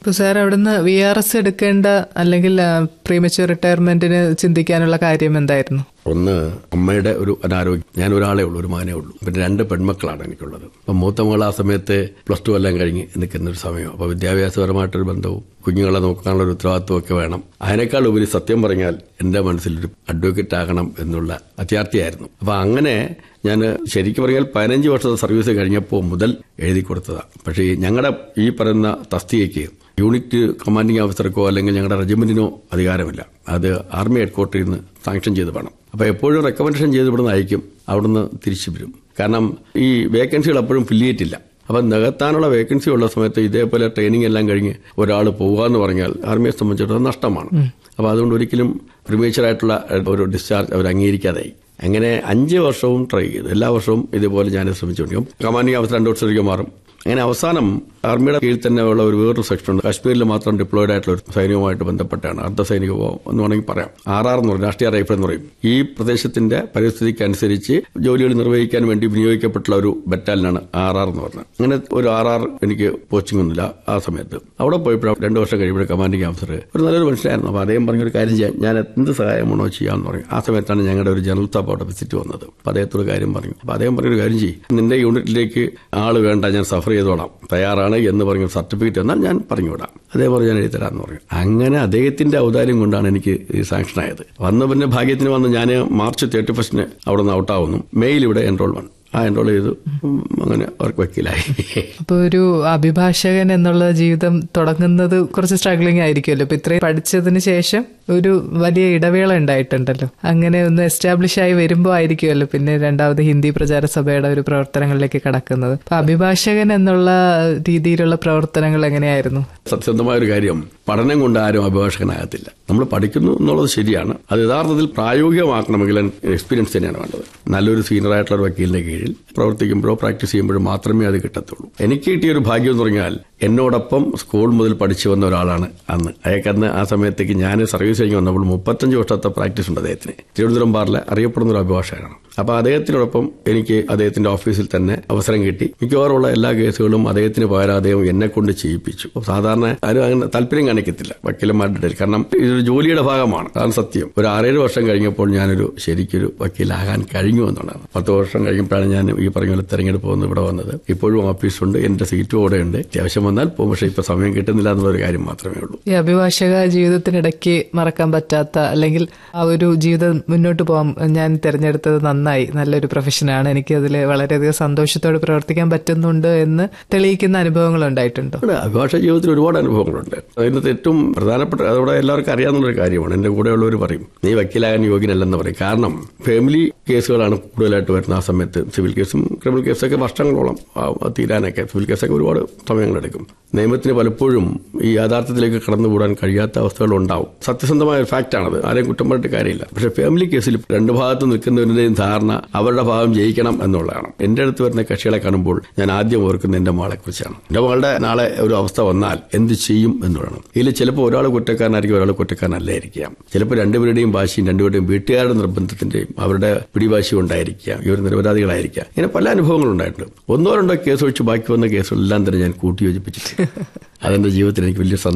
ഇപ്പൊ സാർ അവിടുന്ന് V R S എടുക്കേണ്ട അല്ലെങ്കിൽ പ്രീമച്വർ റിട്ടയർമെന്റിന് ചിന്തിക്കാനുള്ള കാര്യം എന്തായിരുന്നു ഒന്ന് അമ്മയുടെ ഒരു അനാരോഗ്യം ഞാൻ ഒരാളേ ഉള്ളൂ ഒരു മകനേ ഉള്ളൂ പിന്നെ രണ്ട് പെൺമക്കളാണ് എനിക്കുള്ളത് അപ്പം മൂത്ത മകൾ ആ സമയത്ത് പ്ലസ് ടു എല്ലാം കഴിഞ്ഞ് നിൽക്കുന്ന ഒരു സമയം അപ്പോൾ വിദ്യാഭ്യാസപരമായിട്ടൊരു ബന്ധവും കുഞ്ഞുങ്ങളെ നോക്കാനുള്ള ഒരു ഉത്തരവാദിത്വം ഒക്കെ വേണം അതിനേക്കാൾ ഉപരി സത്യം പറഞ്ഞാൽ എന്റെ മനസ്സിലൊരു അഡ്വക്കേറ്റ് ആകണം എന്നുള്ള അത്യാർത്ഥിയായിരുന്നു അപ്പൊ അങ്ങനെ ഞാൻ ശരിക്കും പറഞ്ഞാൽ പതിനഞ്ച് വർഷത്തെ സർവീസ് കഴിഞ്ഞപ്പോൾ മുതൽ എഴുതി കൊടുത്തതാണ് പക്ഷേ ഈ ഞങ്ങളുടെ ഈ പറയുന്ന തസ്തികയ്ക്ക് യൂണിറ്റ് കമാൻഡിംഗ് ഓഫീസർക്കോ അല്ലെങ്കിൽ ഞങ്ങളുടെ റെജിമെന്റിനോ അധികാരമില്ല അത് ആർമി ഹെഡ്ക്വാർട്ടറിൽ നിന്ന് സാങ്ഷൻ ചെയ്ത് വേണം അപ്പോൾ എപ്പോഴും റെക്കമെൻഡേഷൻ ചെയ്ത് ഇവിടുന്ന് അയക്കും അവിടുന്ന് തിരിച്ചു വരും കാരണം ഈ വേക്കൻസികൾ എപ്പോഴും ഫില്ലിയേറ്റ് ഇല്ല അപ്പം നികത്താനുള്ള വേക്കൻസി ഉള്ള സമയത്ത് ഇതേപോലെ ട്രെയിനിങ് എല്ലാം കഴിഞ്ഞ് ഒരാൾ പോവുക എന്ന് പറഞ്ഞാൽ ആർമിയെ സംബന്ധിച്ചിടത്തോളം നഷ്ടമാണ് അപ്പോൾ അതുകൊണ്ട് ഒരിക്കലും പ്രിമേച്ചറായിട്ടുള്ള ഒരു ഡിസ്ചാർജ് അവർ അംഗീകരിക്കാതായി അങ്ങനെ അഞ്ച് വർഷവും ട്രൈ ചെയ്തു എല്ലാ വർഷവും ഇതുപോലെ ഞാൻ ശ്രമിച്ചുകൊണ്ടിരിക്കും കമാൻഡിംഗ് അവസ്ഥ രണ്ടു വർഷത്തേക്ക് മാറും അങ്ങനെ അവസാനം ആർമിയുടെ കീഴിൽ തന്നെ ഉള്ള ഒരു വേറൊരു സെക്ഷൻ ഉണ്ട് കാശ്മീരിൽ മാത്രം ഡിപ്ലോയിഡ് ആയിട്ടുള്ള ഒരു സൈന്യവുമായിട്ട് ബന്ധപ്പെട്ടാണ് അർദ്ധ സൈനിക എന്ന് വേണമെങ്കിൽ പറയാം ആർ ആർ എന്ന് പറയും രാഷ്ട്രീയ റൈഫിൾ എന്ന് പറയും ഈ പ്രദേശത്തിന്റെ പരിസ്ഥിതിക്ക് അനുസരിച്ച് ജോലികൾ നിർവഹിക്കാൻ വേണ്ടി വിനിയോഗിക്കപ്പെട്ടുള്ള ഒരു ബറ്റാലിനാണ് ആർ ആർ എന്ന് പറഞ്ഞത് അങ്ങനെ ഒരു ആർ ആർ എനിക്ക് കോച്ചിങ് ഒന്നുമില്ല ആ സമയത്ത് അവിടെ പോയപ്പോൾ രണ്ടു വർഷം കഴിയുമ്പോൾ കമാൻഡിംഗ് ഓഫീസർ ഒരു നല്ലൊരു മനുഷ്യനായിരുന്നു അപ്പോൾ അദ്ദേഹം പറഞ്ഞൊരു കാര്യം ചെയ്യാൻ ഞാൻ എന്ത് സഹായമാണോ ചെയ്യാമെന്ന് പറഞ്ഞു ആ സമയത്താണ് ഞങ്ങളുടെ ഒരു ജനറൽ സ്റ്റാഫ് അവിടെ വിസിറ്റ് വന്നത് അപ്പോൾ അദ്ദേഹത്തോട് കാര്യം പറഞ്ഞു അപ്പോൾ അദ്ദേഹം പറഞ്ഞൊരു കാര്യം ചെയ്യും നിന്റെ യൂണിറ്റിലേക്ക് ആള് വേണ്ട ഞാൻ സഫർ ചെയ്തോളാം തയ്യാറാണ് എന്ന് പറഞ്ഞ സർട്ടിഫിക്കറ്റ് എന്നാൽ ഞാൻ പറഞ്ഞു വിടാം അതേപോലെ ഞാൻ എഴുതി തരാമെന്ന് പറഞ്ഞു അങ്ങനെ അദ്ദേഹത്തിന്റെ ഔദാര്യം കൊണ്ടാണ് എനിക്ക് ഈ സാങ്ഷൻ ആയത് വന്ന പിന്നെ ഭാഗ്യത്തിന് വന്ന് ഞാൻ മാർച്ച് തേർട്ടി ഫസ്റ്റിന് അവിടെ നിന്ന് ഔട്ടാവുന്നു മെയിൽ ഇവിടെ എൻറോൾ വന്നു ആ എൻറോൾ ചെയ്തു അങ്ങനെ അവർക്ക് വക്കീലായി അപ്പൊ ഒരു അഭിഭാഷകൻ എന്നുള്ള ജീവിതം തുടങ്ങുന്നത് കുറച്ച് സ്ട്രഗ്ലിംഗ് ആയിരിക്കുമല്ലോ ഇപ്പൊ ഇത്രയും പഠിച്ചതിന് ശേഷം ഒരു വലിയ ഇടവേള ഉണ്ടായിട്ടുണ്ടല്ലോ അങ്ങനെ ഒന്ന് എസ്റ്റാബ്ലിഷ് ആയി വരുമ്പോൾ ആയിരിക്കുമല്ലോ പിന്നെ രണ്ടാമത് ഹിന്ദി പ്രചാര സഭയുടെ ഒരു പ്രവർത്തനങ്ങളിലേക്ക് കടക്കുന്നത് അപ്പൊ അഭിഭാഷകൻ എന്നുള്ള രീതിയിലുള്ള പ്രവർത്തനങ്ങൾ എങ്ങനെയായിരുന്നു സത്യസന്ധമായ ഒരു കാര്യം പഠനം കൊണ്ട് ആരും അഭിഭാഷകനാകത്തില്ല നമ്മൾ പഠിക്കുന്നു എന്നുള്ളത് ശരിയാണ് അത് യഥാർത്ഥത്തിൽ പ്രായോഗികമാക്കണമെങ്കിൽ എക്സ്പീരിയൻസ് തന്നെയാണ് വേണ്ടത് നല്ലൊരു സീനിയർ ആയിട്ടുള്ള ഒരു വക്കീലിന്റെ കീഴിൽ പ്രവർത്തിക്കുമ്പോഴോ പ്രാക്ടീസ് ചെയ്യുമ്പോഴോ മാത്രമേ അത് കിട്ടത്തുള്ളൂ എനിക്ക് കിട്ടിയ ഒരു ഭാഗ്യം എന്ന് പറഞ്ഞാൽ എന്നോടൊപ്പം സ്കൂൾ മുതൽ പഠിച്ചു വന്ന ഒരാളാണ് അന്ന് അയാൾക്കന്ന് ആ സമയത്തേക്ക് ഞാൻ സർവീസ് കഴിഞ്ഞ് വന്നപ്പോൾ മുപ്പത്തഞ്ച് വർഷത്തെ പ്രാക്ടീസ് ഉണ്ട് അദ്ദേഹത്തിന് തിരുവനന്തപുരം ബാറിലെ അറിയപ്പെടുന്ന ഒരു അഭിഭാഷകനാണ് അപ്പോൾ അദ്ദേഹത്തിനോടൊപ്പം എനിക്ക് അദ്ദേഹത്തിന്റെ ഓഫീസിൽ തന്നെ അവസരം കിട്ടി മിക്കവാറുമുള്ള എല്ലാ കേസുകളും അദ്ദേഹത്തിന് പകരം അദ്ദേഹം എന്നെ കൊണ്ട് ചെയ്യിപ്പിച്ചു സാധാരണ ആരും അങ്ങനെ താല്പര്യം കാണിക്കത്തില്ല വക്കീലന്മാരുടെ ഇടയിൽ കാരണം ഇതൊരു ജോലിയുടെ ഭാഗമാണ് അതാണ് സത്യം ഒരു ആറേഴ് വർഷം കഴിഞ്ഞപ്പോൾ ഞാനൊരു ശരിക്കൊരു വക്കീലാകാൻ കഴിഞ്ഞു എന്നുള്ളതാണ് പത്ത് വർഷം കഴിയുമ്പോഴാണ് ഞാൻ ഈ പറഞ്ഞ പോലെ തെരഞ്ഞെടുപ്പ് വന്ന് ഇവിടെ വന്നത് ഇപ്പോഴും ഓഫീസുണ്ട് എന്റെ സീറ്റും അവിടെ ഉണ്ട് അത്യാവശ്യം വന്നാൽ പോകും പക്ഷേ ഇപ്പൊ സമയം കിട്ടുന്നില്ല എന്നുള്ളൊരു കാര്യം മാത്രമേ ഉള്ളൂ ഈ അഭിഭാഷക ജീവിതത്തിനിടയ്ക്ക് മറക്കാൻ പറ്റാത്ത അല്ലെങ്കിൽ ആ ഒരു ജീവിതം മുന്നോട്ട് പോകാൻ ഞാൻ തിരഞ്ഞെടുത്തത് നന്നായി നല്ലൊരു പ്രൊഫഷനാണ് എനിക്ക് അതിൽ വളരെയധികം സന്തോഷത്തോടെ പ്രവർത്തിക്കാൻ പറ്റുന്നുണ്ട് എന്ന് തെളിയിക്കുന്ന അനുഭവങ്ങൾ ഉണ്ടായിട്ടുണ്ടോ ഉണ്ട്. അഭിഭാഷക ജീവിതത്തിൽ ഒരുപാട് അനുഭവങ്ങളുണ്ട് അതിനകത്ത് ഏറ്റവും പ്രധാനപ്പെട്ട അതോടെ എല്ലാവർക്കും അറിയാവുന്ന ഒരു കാര്യമാണ് എന്റെ കൂടെയുള്ളവർ പറയും നീ വക്കീലാകാൻ യോഗ്യനല്ലെന്ന് പറയും കാരണം ഫാമിലി കേസുകളാണ് കൂടുതലായിട്ട് വരുന്ന ആ സമയത്ത് സിവിൽ കേസും ക്രിമിനൽ കേസൊക്കെ വർഷങ്ങളോളം ആ, തീരാനൊക്കെ സിവിൽ കേസൊക്കെ ഒരുപാട് സമയങ്ങളെടുക്കും നിയമത്തിന് പലപ്പോഴും ഈ യാഥാർത്ഥ്യത്തിലേക്ക് കടന്നുകൂടാൻ കഴിയാത്ത അവസ്ഥകൾ ഉണ്ടാവും സത്യസന്ധമായ ഒരു ഫാക്റ്റാണത് ആരെയും കുറ്റം പറഞ്ഞിട്ട് കാര്യമില്ല പക്ഷേ ഫാമിലി കേസിൽ രണ്ട് ഭാഗത്ത് നിൽക്കുന്നവരുടെയും ധാരണ അവരുടെ ഭാഗം ജയിക്കണം എന്നുള്ളതാണ് എന്റെ അടുത്ത് വരുന്ന കക്ഷികളെ കാണുമ്പോൾ ഞാൻ ആദ്യം ഓർക്കുന്ന എന്റെ മകളെ കുറിച്ചാണ് എന്റെ മകളുടെ നാളെ ഒരു അവസ്ഥ വന്നാൽ എന്ത് ചെയ്യും എന്നുള്ളതാണ് ഇതിൽ ചിലപ്പോൾ ഒരാൾ കുറ്റക്കാരനായിരിക്കും ഒരാൾ കുറ്റക്കാരനല്ലായിരിക്കാം ചിലപ്പോൾ രണ്ടുപേരുടെയും ഭാഷയും രണ്ടുപേരുടെയും വീട്ടുകാരുടെ നിർബന്ധത്തിന്റെയും അവരുടെ പിടിവാശിയും ഉണ്ടായിരിക്കാം ഇവർ നിരപരാധികളായിരിക്കാം ഇങ്ങനെ പല അനുഭവങ്ങളും ഉണ്ടായിട്ടുണ്ട് ഒന്നോ രണ്ടോ കേസ് ഒഴിച്ച് ബാക്കി വന്ന കേസുകളെല്ലാം തന്നെ ഞാൻ കൂട്ടിയോജിപ്പിച്ചിട്ട് അതെന്റെ ജീവിതത്തിൽ എനിക്ക് വലിയ സന്തോഷം